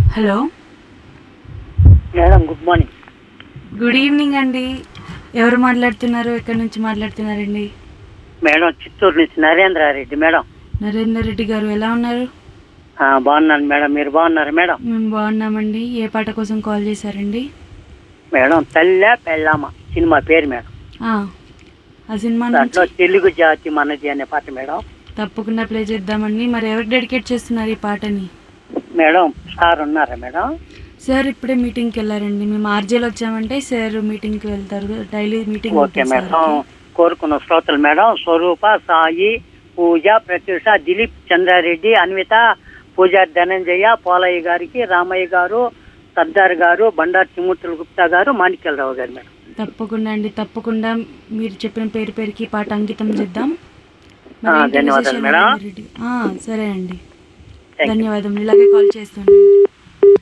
Hello madam good morning good evening అండి ఎవరు మాట్లాడుతున్నారు ఎక్కడి నుంచి మాట్లాడుతున్నారండి మేడం చిత్తూరు నుంచి నరేంద్రారెడ్డి మేడం నరేందర్ రెడ్డి గారు ఎలా ఉన్నారు ఆ, బాగున్నాను మేడం మీరు బాగున్నారు మేడం మేము బాగున్నామండి ఏ పాట కోసం కాల్ చేశారండి మేడం తల్లె పెళ్ళామ సినిమా పేరు మేడం ఆ, ఆ సినిమా దాంట్లో నుంచి తెలుగు జాతి మనది అనే పాట మేడం తప్పకుండా ప్లే చేద్దామండి మరి ఎవరికి డెడికేట్ చేస్తున్నారు ఈ పాటని మేడం సార్ ఉన్నారా మేడం సార్ ఇప్పుడే మీటింగ్కి వెళ్ళారండి మేము ఆర్జేలు వచ్చామంటే సార్ మీటింగ్కి వెళ్తారు డైలీ మీటింగ్ ఓకే మేడం కోరుకున్న శ్రోతలు మేడం స్వరూప సాయి పూజ ప్రత్యూష దిలీప్ చంద్రారెడ్డి అన్విత పూజారి ధనంజయ పోలయ్య గారికి రామయ్య గారు సర్దార్ గారు బండారు తిమూర్తుల గుప్తా గారు మాణిక్యలరావు గారు మేడం తప్పకుండా అండి తప్పకుండా మీరు చెప్పిన పేరు పేరుకి ఈ పాట అంకితం చేద్దాం ఆ, మరి ఏంటి ధన్యవాదాలు విశేషాలు మేడం. నరేందర్ రెడ్డి? ఆ, సరే అండి Thank you. ధన్యవాదం ఇలాగే కాల్ చేస్తుండండి